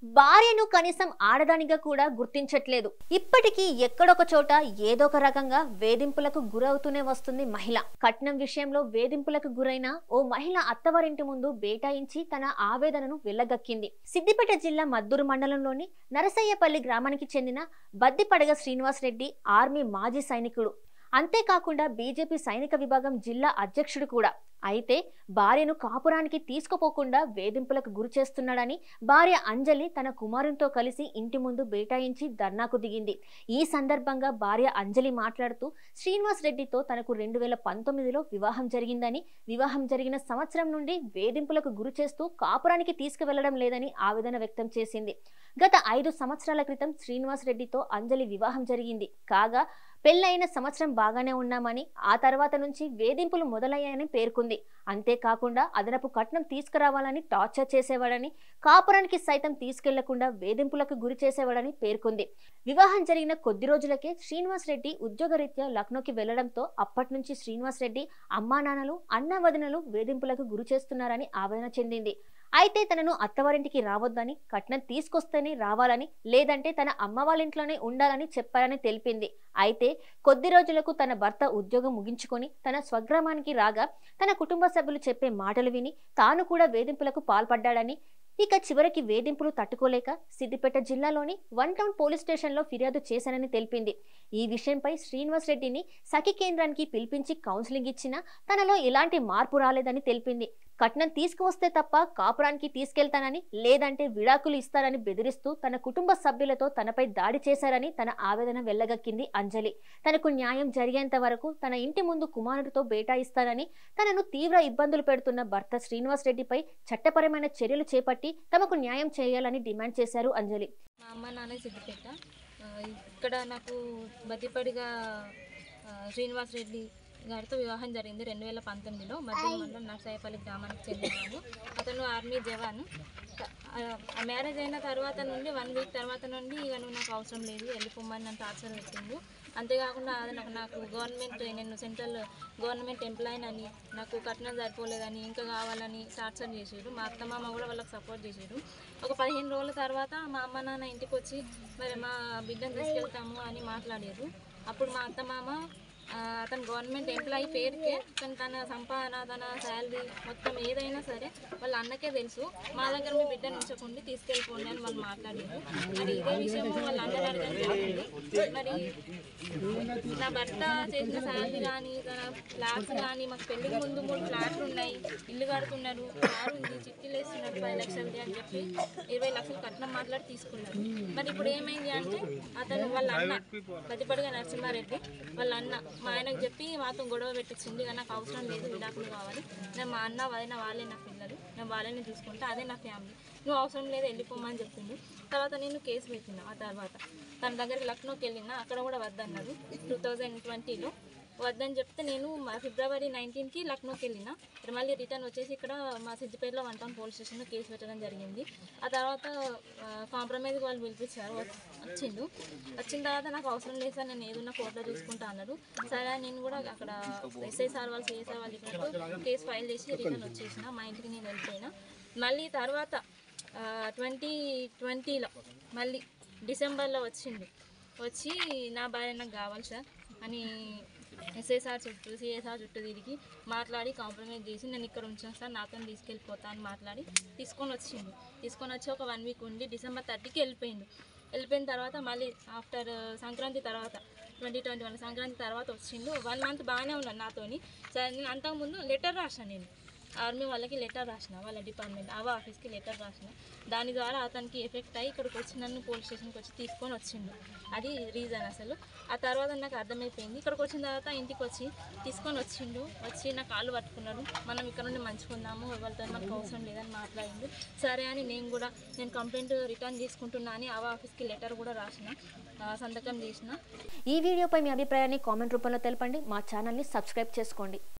భార్యను కనీసం ఆడదానిగా కూడా గుర్తించట్లేదు ఇప్పటికీ ఎక్కడొక చోట ఏదో ఒక రకంగా వేధింపులకు గురవుతూనే వస్తుంది మహిళ కట్నం విషయంలో వేధింపులకు గురైన ఓ మహిళ అత్తవారింటి ముందు బేటాయించి తన ఆవేదనను వెళ్లగక్కింది సిద్దిపేట జిల్లా మద్దూరు మండలంలోని నరసయ్యపల్లి గ్రామానికి చెందిన బద్దిపడగ శ్రీనివాస్ రెడ్డి ఆర్మీ మాజీ సైనికుడు అంతేకాకుండా బీజేపీ సైనిక విభాగం జిల్లా అధ్యక్షుడు కూడా అయితే భార్యను కాపురానికి తీసుకుపోకుండా వేధింపులకు గురి చేస్తున్నాడని భార్య అంజలి తన కుమారునితో కలిసి ఇంటి ముందు బేటాయించి ధర్నాకు దిగింది ఈ సందర్భంగా భార్య అంజలి మాట్లాడుతూ శ్రీనివాస్ రెడ్డితో తనకు రెండు వేల పంతొమ్మిదిలో వివాహం జరిగిందని వివాహం జరిగిన సంవత్సరం నుండి వేధింపులకు గురి చేస్తూ కాపురానికి తీసుకువెళ్లడం లేదని ఆవేదన వ్యక్తం చేసింది గత ఐదు సంవత్సరాల క్రితం శ్రీనివాస్ రెడ్డితో అంజలి వివాహం జరిగింది కాగా పెళ్ళైన సంవత్సరం బాగానే ఉన్నామని ఆ తర్వాత నుంచి వేధింపులు మొదలయ్యాయని పేర్కొంది అంతేకాకుండా అదనపు కట్నం తీసుకురావాలని టార్చర్ చేసేవాడని కాపురానికి సైతం తీసుకెళ్లకుండా వేధింపులకు గురి చేసేవాడని పేర్కొంది వివాహం జరిగిన కొద్ది రోజులకే శ్రీనివాస్ రెడ్డి ఉద్యోగరీత్యా లక్నోకి వెళ్లడంతో అప్పటి నుంచి శ్రీనివాస్ రెడ్డి అమ్మా నాన్నలు అన్న వదినలు వేధింపులకు గురి చేస్తున్నారని ఆవేదన చెందింది అయితే తనను అత్తవారింటికి రావద్దని కట్నం తీసుకొస్తేనే రావాలని లేదంటే తన అమ్మ వాళ్ళ ఇంట్లోనే ఉండాలని చెప్పారని తెలిపింది అయితే కొద్ది రోజులకు తన భర్త ఉద్యోగం ముగించుకొని తన స్వగ్రామానికి రాగా తన కుటుంబ సభ్యులు చెప్పే మాటలు విని తాను కూడా వేధింపులకు పాల్పడ్డాడని ఇక చివరికి వేధింపులు తట్టుకోలేక సిద్దిపేట జిల్లాలోని వన్ టౌన్ పోలీస్ స్టేషన్లో ఫిర్యాదు చేశానని తెలిపింది ఈ విషయంపై శ్రీనివాస్ రెడ్డిని సఖి కేంద్రానికి పిలిపించి కౌన్సిలింగ్ ఇచ్చినా తనలో ఎలాంటి మార్పు రాలేదని తెలిపింది కట్నం తీసుకువస్తే తప్ప కాపురానికి తీసుకెళ్తానని లేదంటే విడాకులు ఇస్తారని బెదిరిస్తూ తన కుటుంబ సభ్యులతో తనపై దాడి చేశారని తన ఆవేదన వెళ్ళగక్కింది అంజలి తనకు న్యాయం జరిగేంత వరకు తన ఇంటి ముందు కుమారుడితో బేటాయిస్తానని తనను తీవ్ర ఇబ్బందులు పెడుతున్న భర్త శ్రీనివాస్ రెడ్డిపై చట్టపరమైన చర్యలు చేపట్టి తమకు న్యాయం చేయాలని డిమాండ్ చేశారు అంజలి మా అమ్మ నాన్న సిద్దిపేట ఆ, ఇక్కడ నాకు బతిపడిగా ఆ, శ్రీనివాస్ రెడ్డి గారితో వివాహం జరిగింది రెండు వేల పంతొమ్మిదిలో మధ్య మండలం నర్సాయపల్లి గ్రామానికి చెందినవాడు అతను ఆర్మీ జవాన్ ఆ మ్యారేజ్ అయిన తర్వాత నుండి వన్ వీక్ తర్వాత నుండి ఇక నువ్వు నాకు అవసరం లేదు వెళ్ళిపోమని నన్ను టార్చర్ పెట్టిండు అంతేకాకుండా అది నాకు నాకు గవర్నమెంట్ నేను సెంట్రల్ గవర్నమెంట్ ఎంప్లాయీని అని నాకు కట్నం సరిపోలేదని ఇంకా కావాలని టార్చర్ చేసాడు మా అత్త మామ కూడా వాళ్ళకి సపోర్ట్ చేసాడు ఒక పదిహేను రోజుల తర్వాత మా అమ్మ నాన్న ఇంటికి వచ్చి మరి మా బిడ్డను తీసుకెళ్తాము అని మాట్లాడారు అప్పుడు మా అత్త మామ ఆ, అతను గవర్నమెంట్ ఎంప్లాయీ పేరుకే కానీ తన సంపాదన తన శాలరీ మొత్తం ఏదైనా సరే వాళ్ళ అన్నకే తెలుసు మా దగ్గర మీ బిడ్డను ఉంచకుండా తీసుకెళ్ళిపోండి అని వాళ్ళు మాట్లాడారు మరి ఇదే విషయం వాళ్ళ అన్న అడగడం జరిగింది మరి నా భర్త చేసిన శాలరీ కానీ తన ఫ్లాట్స్ కానీ మాకు పెళ్లి ముందు మూడు ఫ్లాట్లు ఉన్నాయి ఇల్లు కడుతున్నారు కారు ఉంది చిట్టీలు వేస్తున్నారు పది లక్షలది అని చెప్పి ఇరవై లక్షలు కట్నం మాట్లాడి తీసుకున్నారు మరి ఇప్పుడు ఏమైంది అంటే అతను వాళ్ళ అన్న ప్రతిపడిగా నరసింహారెడ్డి వాళ్ళ అన్న మా ఆయనకు చెప్పి మాతో గొడవ పెట్టించింది కానీ నాకు అవసరం లేదు విడాకులు కావాలి నేను మా అన్న వదిన వాళ్ళే నా పిల్లలు నేను వాళ్ళని చూసుకుంటా అదే నా ఫ్యామిలీ నువ్వు అవసరం లేదు వెళ్ళిపోమని చెప్పింది తర్వాత నేను కేసు పెట్టినా ఆ తర్వాత తన దగ్గర లక్నోకి వెళ్ళినా అక్కడ కూడా వద్దన్నారు టూ థౌజండ్ ట్వంటీలో వద్దని చెప్తే నేను మా ఫిబ్రవరి నైన్టీన్కి లక్నోకి వెళ్ళిన ఇక్కడ మళ్ళీ రిటర్న్ వచ్చేసి ఇక్కడ మా సిద్దిపేటలో వన్ టౌన్ పోలీస్ స్టేషన్లో కేసు పెట్టడం జరిగింది ఆ తర్వాత కాంప్రమైజ్ వాళ్ళు పిలిపించారు వచ్- వచ్చిండు వచ్చిన తర్వాత నాకు అవసరం లేదు సార్ నేను ఏదన్నా కోర్టులో చూసుకుంటా అన్నారు సరే అని నేను కూడా అక్కడ ఎస్ఐ సార్ వాళ్ళు సిఐ సార్ వాళ్ళు చెప్పినట్టు కేసు ఫైల్ చేసి రిటర్న్ వచ్చేసిన మా ఇంటికి నేను వెళ్ళిపోయినా మళ్ళీ తర్వాత ట్వంటీ ట్వంటీలో మళ్ళీ డిసెంబర్లో వచ్చిండు వచ్చి నా భార్య నాకు కావాలి సార్ అని ఎస్ఐసార్ చుట్టూ సిఎస్ఆర్ చుట్టూ తిరిగి మాట్లాడి కాంప్రమైజ్ చేసి నేను ఇక్కడ ఉంచాను సార్ నాతో తీసుకెళ్ళిపోతా అని మాట్లాడి తీసుకొని వచ్చిండు తీసుకొని వచ్చి ఒక వన్ వీక్ ఉండి డిసెంబర్ థర్టీకి వెళ్ళిపోయిండు వెళ్ళిపోయిన తర్వాత మళ్ళీ ఆఫ్టర్ సంక్రాంతి తర్వాత ట్వంటీ ట్వంటీ వన్ సంక్రాంతి తర్వాత వచ్చిండు వన్ మంత్ బాగానే ఉన్నాను నాతోని సరే నేను అంతకుముందు లెటర్ రాసాను నేను ఆర్మీ వాళ్ళకి లెటర్ రాసిన వాళ్ళ డిపార్ట్మెంట్ ఆవా ఆఫీస్కి లెటర్ రాసిన దాని ద్వారా అతనికి ఎఫెక్ట్ అయ్యి ఇక్కడికి వచ్చి నన్ను పోలీస్ స్టేషన్కి వచ్చి తీసుకొని వచ్చిండు అది రీజన్ అసలు ఆ తర్వాత నాకు అర్థమైపోయింది ఇక్కడికి వచ్చిన తర్వాత ఇంటికి వచ్చి తీసుకొని వచ్చిండు వచ్చి నా కాళ్ళు పట్టుకున్నాడు మనం ఇక్కడ నుండి మంచుకుందాము ఎవరితో మనకు అవసరం లేదని మాట్లాడిండు సరే అని నేను కూడా నేను కంప్లైంట్ రిటర్న్ తీసుకుంటున్నా అని ఆవా ఆఫీస్కి లెటర్ కూడా రాసిన ఆ, సంతకం చేసిన ఈ వీడియోపై మీ అభిప్రాయాన్ని కామెంట్ రూపంలో తెలపండి మా ఛానల్ని సబ్స్క్రైబ్ చేసుకోండి